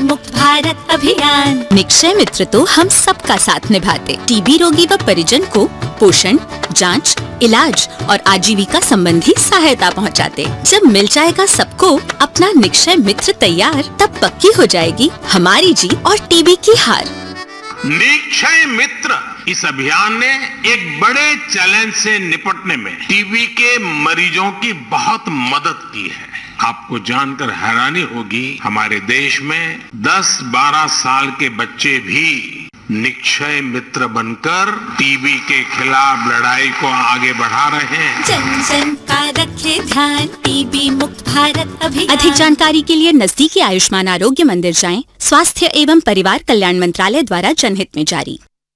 मुक्त भारत अभियान निक्षय मित्र तो हम सबका साथ निभाते टीबी रोगी व परिजन को पोषण जांच, इलाज और आजीविका संबंधी सहायता पहुंचाते। जब मिल जाएगा सबको अपना निक्षय मित्र तैयार तब पक्की हो जाएगी हमारी जीत और टीबी की हार निक्षय मित्र इस अभियान ने एक बड़े चैलेंज से निपटने में टीबी के मरीजों की बहुत मदद की है आपको जानकर हैरानी होगी हमारे देश में 10-12 साल के बच्चे भी निक्षय मित्र बनकर टीबी के खिलाफ लड़ाई को आगे बढ़ा रहे हैं जन जन का रखे ध्यान टीबी मुक्त भारत अभियान अधिक जानकारी के लिए नजदीकी आयुष्मान आरोग्य मंदिर जाएं स्वास्थ्य एवं परिवार कल्याण मंत्रालय द्वारा जनहित में जारी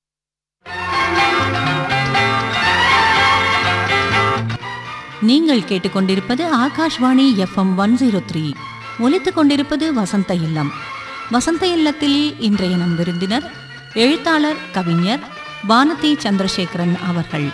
நீங்கள் கேட்டுக்கொண்டிருப்பது Akashvani FM one zero three ஒலித்துக் கொண்டிருப்பது வசந்த இல்லம் வசந்த இல்லத்தில் இன்றைய நம் விருந்தினர் எழுத்தாளர் கவிஞர் வானதி சந்திரசேகரன் அவர்கள்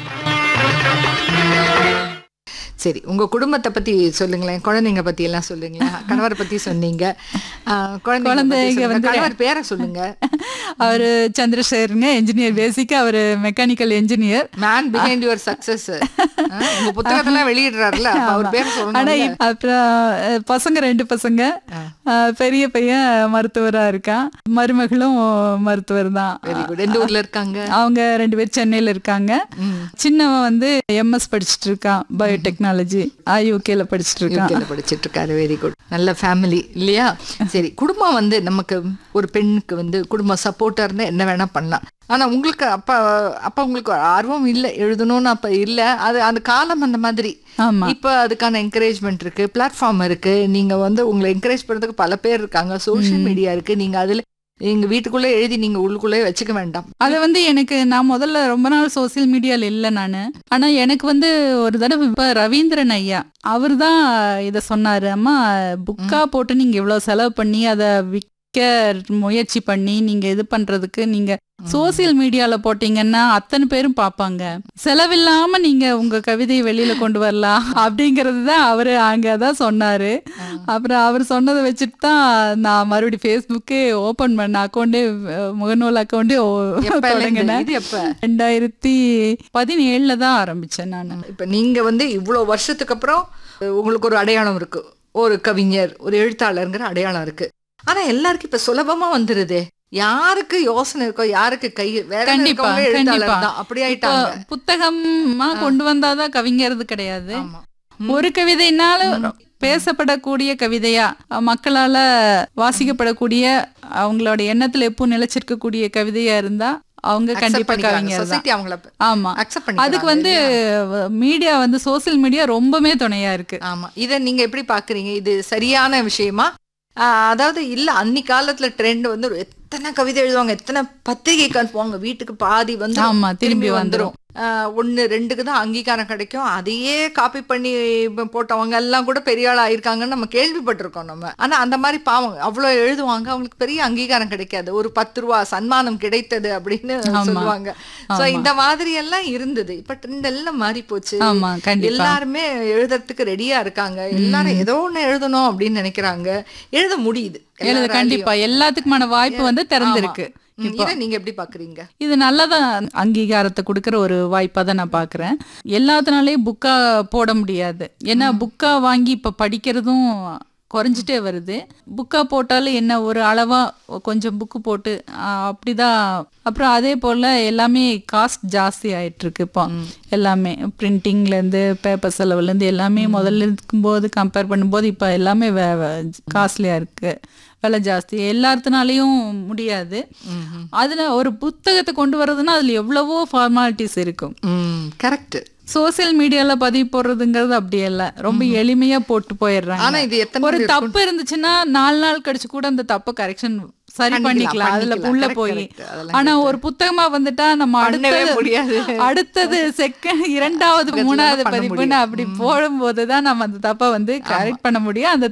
சரி உங்க குடும்பத்தை பத்தி சொல்லுங்களேன் குழந்தைங்க பத்தி எல்லாம் சொல்லுங்களேன் கணவரை பத்தி சொன்னீங்க ஆஹ், குழந்தைங்க பத்தி குழந்தைங்க சொல்லுங்க. வந்து- கணவர் பேரை சொல்லுங்க அவரு சந்திரசேகருங்க என்ஜினியர் பேசிக்கா அவரு mechanical engineer man behind your success உங்க புத்தகத்தெல்லாம் வெளியிடுறாருல அப்ப அவர் பேரை ஆனா சொல்லணும் இப்ப- அப்புறம் அஹ், பசங்க ரெண்டு பசங்க அஹ், பெரிய பையன் மருத்துவரா இருக்கான் மருமகளும் மருத்துவர் தான் வெரி குட் எந்த ஊர்ல இருக்காங்க அவங்க ரெண்டு பேர் சென்னையில இருக்காங்க சின்னவன் வந்து எம்எஸ் படிச்சிட்டு இருக்கான் பயோடெக்னாலஜி ஐயூகேல படிச்சிட்டு இருக்கான் யூகேல படிச்சிட்டு இருக்காரு வெரி குட் நல்ல ஃபேமிலி இல்லையா சரி குடும்பம் வந்து நமக்கு ஒரு பெண்ணுக்கு வந்து குடும்பம் சப்போர்ட்டா இருந்தா என்ன வேணா பண்ணலாம் ஆனா உங்களுக்கு அப்ப அப்ப உங்களுக்கு ஆர்வம் இல்ல எழுதணும்னு அப்ப இல்ல அது அந்த காலம் அந்த மாதிரி ஆமா. இப்ப அதுக்கான என்கரேஜ்மெண்ட் இருக்கு பிளாட்ஃபார்ம் இருக்கு நீங்க வந்து உங்களை என்கரேஜ் பண்றதுக்கு பல பேர் இருக்காங்க சோஷியல் மீடியா இருக்கு நீங்க அதுல எங்க வீட்டுக்குள்ள எழுதி நீங்க உள்ளுக்குள்ளே வச்சுக்க வேண்டாம் அது வந்து எனக்கு நான் முதல்ல ரொம்ப நாள் சோசியல் மீடியால இல்லை நான் ஆனா எனக்கு வந்து ஒரு தடவை இப்ப ரவீந்திரன் ஐயா அவர் தான் இதை சொன்னாரு அம்மா புக்கா போட்டு நீங்க இவ்வளவு செலவு பண்ணி அதை விற்க முயற்சி பண்ணி நீங்க இது பண்றதுக்கு நீங்க சோசியல் மீடியால போட்டீங்கன்னா அத்தனை பேரும் பார்ப்பாங்க செலவில்லாம நீங்க உங்க கவிதையை வெளியில கொண்டு வரலாம் அப்படிங்கிறது தான் அவரு அங்க தான் சொன்னாரு அப்புறம் அவர் சொன்னதை வச்சுட்டு தான் நான் மறுபடியும் ஃபேஸ்புக்கே ஓபன் பண்ண அக்கௌண்டே முகநூல் அக்கௌண்டே எப்ப இருந்து? தொடங்கினேன் இது எப்ப ரெண்டாயிரத்தி பதினேழுல தான் ஆரம்பிச்சேன் நான் இப்ப நீங்க வந்து இவ்வளவு வருஷத்துக்கு அப்புறம் அஹ், உங்களுக்கு ஒரு அடையாளம் இருக்கு ஒரு கவிஞர் ஒரு எழுத்தாளருங்கிற அடையாளம் இருக்கு ஆனா எல்லாருக்கும் இப்ப சுலபமா வந்துருதே யாருக்கு யோசனை இருக்கோ யாருக்கு கை வேற கண்டிப்பா எழுத்தாளர் கண்டிப்பா தான் அப்படி இப்போ ஆயிட்டாங்க புத்தகமா கொண்டு வந்தாதான் கவிஞறது கிடையாது ஆமா ஒரு கவிதைனாலும் பேசப்படக்கூடிய கவிதையா அஹ் மக்களால வாசிக்கப்படக்கூடிய அவங்களோட எண்ணத்துல எப்போ நிலைச்சிருக்கக்கூடிய கவிதையா இருந்தா அவங்க கண்டிப்பா கவிஞர் தான் சொசைட்டி அவங்கள ஆமா அக்செப்ட் பண்ணி அதுக்கு வந்து மீடியா வந்து சோசியல் மீடியா ரொம்பவே துணையா இருக்கு ஆமா இத நீங்க எப்படி பாக்குறீங்க இது சரியான விஷயமா ஆஹ் அதாவது இல்ல அன்னி காலத்துல ட்ரெண்ட் வந்து ஒரு எத்தனை கவிதை எழுதுவாங்க எத்தனை பத்திரிகைக்கு அனுப்புவாங்க வீட்டுக்கு பாதி வந்து ஆமா, திரும்பி வந்துரும் ஆஹ் ஒண்ணு ரெண்டுக்கு தான் அங்கீகாரம் கிடைக்கும் அதையே காப்பி பண்ணி இப்ப போட்டவங்க எல்லாம் கூட பெரிய ஆள் ஆயிருக்காங்கன்னு நம்ம கேள்விப்பட்டிருக்கோம் நம்ம ஆனா அந்த மாதிரி பாவம் அவ்வளவு எழுதுவாங்க அவங்களுக்கு பெரிய அங்கீகாரம் கிடைக்காது ஒரு பத்து ரூபா சன்மானம் கிடைத்தது அப்படின்னு சொல்லுவாங்க சோ இந்த மாதிரி எல்லாம் இருந்தது இப்ப ட்ரெண்ட் எல்லாம் மாறி போச்சு ஆமா கண்டிப்பா எல்லாருமே எழுதுறதுக்கு ரெடியா இருக்காங்க எல்லாரும் ஏதோ ஒண்ணு எழுதணும் அப்படின்னு நினைக்கிறாங்க எழுத முடியுது எழுத எல்லாராலையும். கண்டிப்பா எல்லாத்துக்குமான வாய்ப்பு வந்து திறந்திருக்கு ஆமா. ம், இதை நீங்க எப்படி பாக்குறீங்க இது நல்லதா அங்கீகாரத்தை கொடுக்கிற ஒரு வாய்ப்பா தான் நான் பாக்குறேன் எல்லாத்தினாலையும் புக்கா போட முடியாது ஏன்னா புக்கா வாங்கி இப்ப படிக்கிறதும் குறைஞ்சிட்டே வருது புக்கா போட்டாலும் என்ன ஒரு அளவா கொஞ்சம் புக்கு போட்டு ஆஹ், அப்படிதான் அப்புறம் அதே போல எல்லாமே காஸ்ட் ஜாஸ்தி ஆயிட்டு இருக்கு இப்போ எல்லாமே பிரிண்டிங்ல இருந்து பேப்பர் செலவுல இருந்து எல்லாமே முதல்ல இருக்கும்போது கம்பேர் பண்ணும்போது இப்ப எல்லாமே காஸ்ட்லியா இருக்கு விலை ஜாஸ்தி எல்லாத்தினாலையும் முடியாது அதுல ஒரு புத்தகத்தை கொண்டு வர்றதுன்னா அதுல எவ்வளவோ ஃபார்மாலிட்டிஸ் இருக்கும் ம் கரெக்ட் சோசியல் மீடியால பதிவு போடுறதுங்கிறது அப்படி இல்ல ரொம்ப எளிமையா போட்டு போயிடுறாங்க ஆனா இது எத்தனை ஒரு பேர் தப்பு இருந்துச்சுன்னா நாலு நாள் கழிச்சு கூட அந்த தப்பை கரெக்ஷன் சரி பண்ணிக்கலாம், பண்ணிக்கலாம் அதுல பண்ணிக்கலாம். உள்ள Correct, போய் correct. அதெல்லாம் ஆனா ஒரு புத்தகமா வந்துட்டா நம்ம பண்ணவே அடுத்தது முடியாது. அடுத்தது செகண்ட் இரண்டாவது பக்கத்துல மூணாவது பண்ண பதிப்புன்னு முடியும். அப்படி போடும்போது தான் நம்ம அந்த தப்பை வந்து கரெக்ட் பண்ண முடியும் அந்த